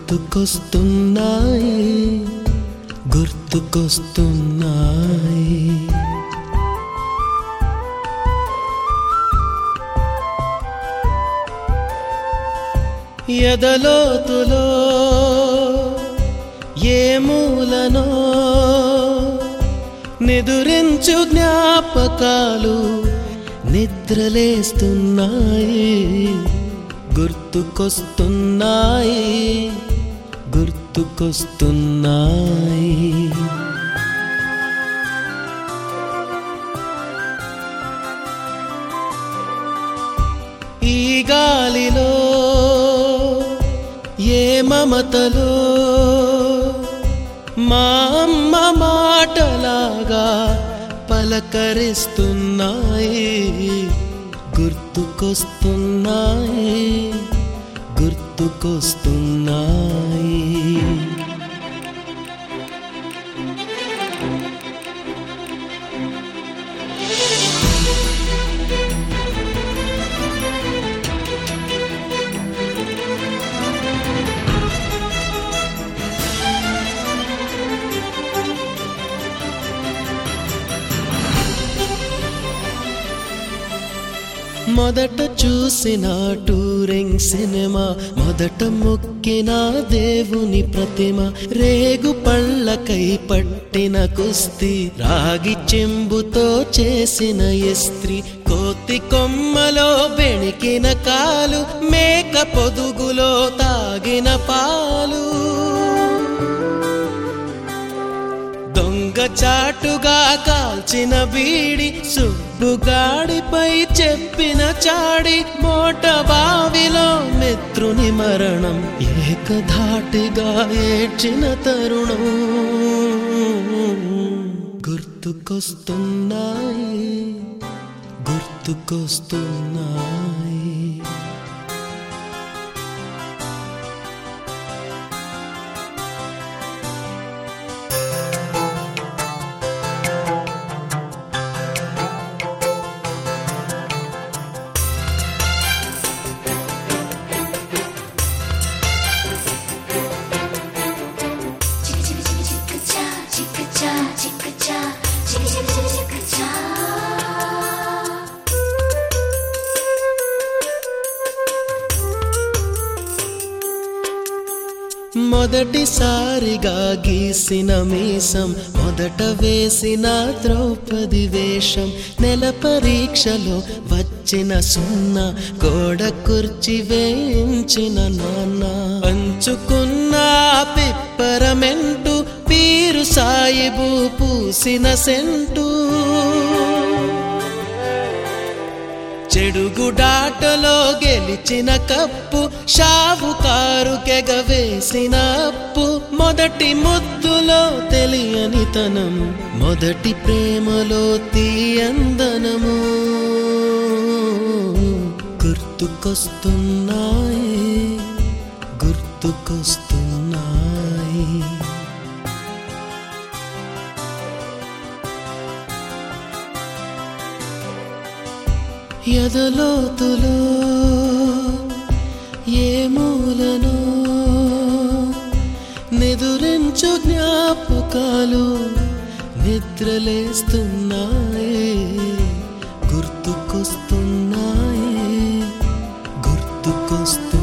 గుర్తుకొస్తున్నాయి గుర్తుకొస్తున్నాయి ఎదలోతులో ఏ మూలనో నిదురించు జ్ఞాపకాలు నిద్రలేస్తున్నాయి గుర్తుకొస్తున్నాయి గుర్తుకొస్తున్నాయి ఈ గాలిలో ఏ మమతలో మా అమ్మ మాటలాగా పలకరిస్తున్నాయి గుర్తుకొస్తున్నాయి గుర్తుకొస్తున్నాయి మొదట చూసిన టూరింగ్ సినిమా మొదట మొక్కిన దేవుని ప్రతిమ రేగు పళ్ళకై పట్టిన కుస్తీ రాగి చెంబుతో చేసిన ఇస్త్రీ కోతి కొమ్మలో బెణికిన కాలు మేక పొదుగులో తాగిన పాలు దొంగ చాటుగా కాల్చిన బీడి సుబ్బుగాడిపై చెప్పిన చాడి మోట బావిలో మిత్రుని మరణం ఏకధాటిగా ఏడ్చిన తరుణం గుర్తుకొస్తున్నాయి గుర్తుకొస్తున్నాయి Chicka chicka chicka chicka cha, chicka cha, chicka cha, chicka chicka chicka chicka cha. మొదటిసారిగా గీసిన మీసం మొదట వేసిన ద్రౌపది వేషం నెల పరీక్షలో వచ్చిన సున్నా గోడ కుర్చి వేయించిన నాన్న పంచుకున్న పిప్పరమెంటు పీరు సాయిబు పూసిన సెంటు చెడుగుడాటలో గెలిచిన కప్పు షావుకారు కెగవేసిన అప్పు మొదటి ముద్దులో తెలియని తనం మొదటి ప్రేమలో తీయందనము గుర్తుకొస్తున్నాయి గుర్తుకొస్తున్నాయి ఎదలోతులో ఏ మూలను నిదురించు జ్ఞాపకాలు నిద్రలేస్తున్నాయి గుర్తుకొస్తున్నాయి గుర్తుకొస్తున్నాయి